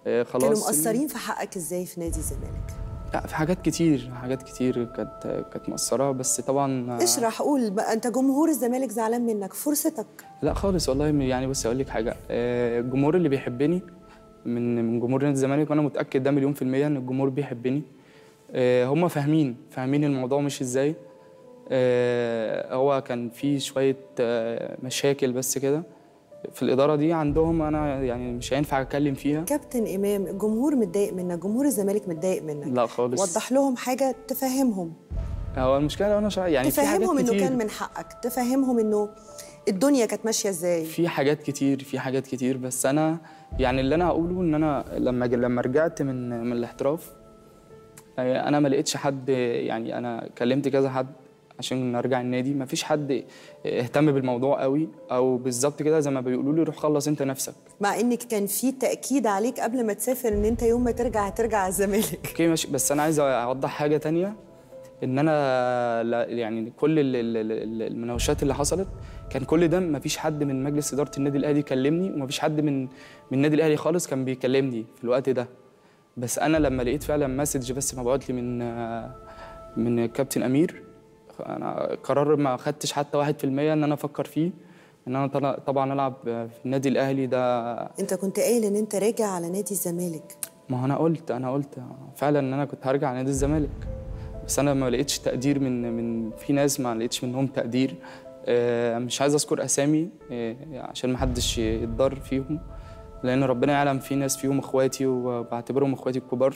آه، خلاص كانوا مقصرين في حقك ازاي في نادي الزمالك لا في حاجات كتير حاجات كتير كانت كانت مقصره بس طبعا آه، اشرح قول بقى انت جمهور الزمالك زعلان منك فرصتك لا خالص والله يعني بص اقول لك حاجه آه، الجمهور اللي بيحبني من من جمهور نادي الزمالك وانا متاكد ده مليون في الميه ان الجمهور بيحبني آه، هم فاهمين فاهمين الموضوع مش ازاي آه، هو كان في شويه آه، مشاكل بس كده في الاداره دي عندهم انا يعني مش هينفع اتكلم فيها كابتن امام الجمهور متضايق منك جمهور الزمالك متضايق منك لا خالص وضح لهم حاجه تفهمهم هو المشكله لو انا شا... يعني في حاجات تفهمهم انه كتير كان من حقك تفهمهم انه الدنيا كانت ماشيه ازاي في حاجات كتير في حاجات كتير بس انا يعني اللي انا هقوله ان انا لما ج- لما رجعت من من الاحتراف آه، انا ما لقيتش حد يعني انا كلمت كذا حد عشان ارجع النادي ما فيش حد اهتم بالموضوع قوي او بالظبط كده زي ما بيقولوا لي روح خلص انت نفسك مع انك كان في تاكيد عليك قبل ما تسافر ان انت يوم ما ترجع هترجع على الزمالك اوكي ماشي بس انا عايز اوضح حاجه تانية ان انا لا يعني كل ال- ال- ال- المناوشات اللي حصلت كان كل ده ما فيش حد من مجلس اداره النادي الاهلي كلمني وما فيش حد من من النادي الاهلي خالص كان بيكلمني في الوقت ده بس انا لما لقيت فعلا مسج بس مبعوت لي من آه، من كابتن امير انا قرار ما خدتش حتى واحد في المية ان انا افكر فيه ان انا طل- طبعا العب في النادي الاهلي ده انت كنت قايل ان انت راجع على نادي الزمالك ما هو انا قلت انا قلت فعلا ان انا كنت هرجع نادي الزمالك بس انا ما لقيتش تقدير من من في ناس ما لقيتش منهم تقدير آه، مش عايز اذكر اسامي آه، عشان ما حدش يتضر فيهم لان ربنا يعلم في ناس فيهم اخواتي وبعتبرهم اخواتي الكبار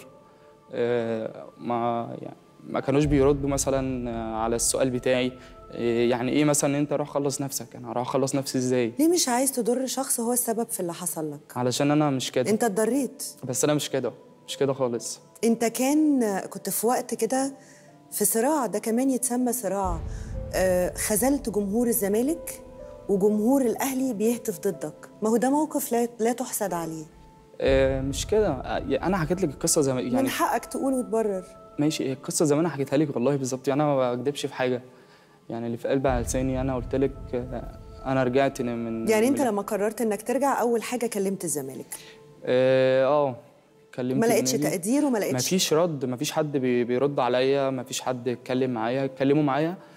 آه، ما يعني ما كانوش بيردوا مثلا آه، على السؤال بتاعي آه، يعني ايه مثلا انت روح خلص نفسك انا هروح اخلص نفسي ازاي ليه مش عايز تضر شخص هو السبب في اللي حصل لك علشان انا مش كده انت اتضريت بس انا مش كده مش كده خالص انت كان كنت في وقت كده في صراع ده كمان يتسمى صراع آه، خذلت جمهور الزمالك وجمهور الاهلي بيهتف ضدك ما هو ده موقف لا, لا تحسد عليه آه، مش كده آه، انا حكيت لك القصه زي ما من يعني حقك تقول وتبرر ماشي القصه زي ما انا حكيتها لك والله بالظبط يعني انا ما بكدبش في حاجه يعني اللي في قلبي على لساني انا قلت لك آه، انا رجعت من يعني انت من- لما قررت انك ترجع اول حاجه كلمت الزمالك اه آه، كلمت ما لقيتش النادي. تقدير وما لقيتش مفيش رد مفيش حد بي- بيرد عليا مفيش حد يتكلم معايا اتكلموا معايا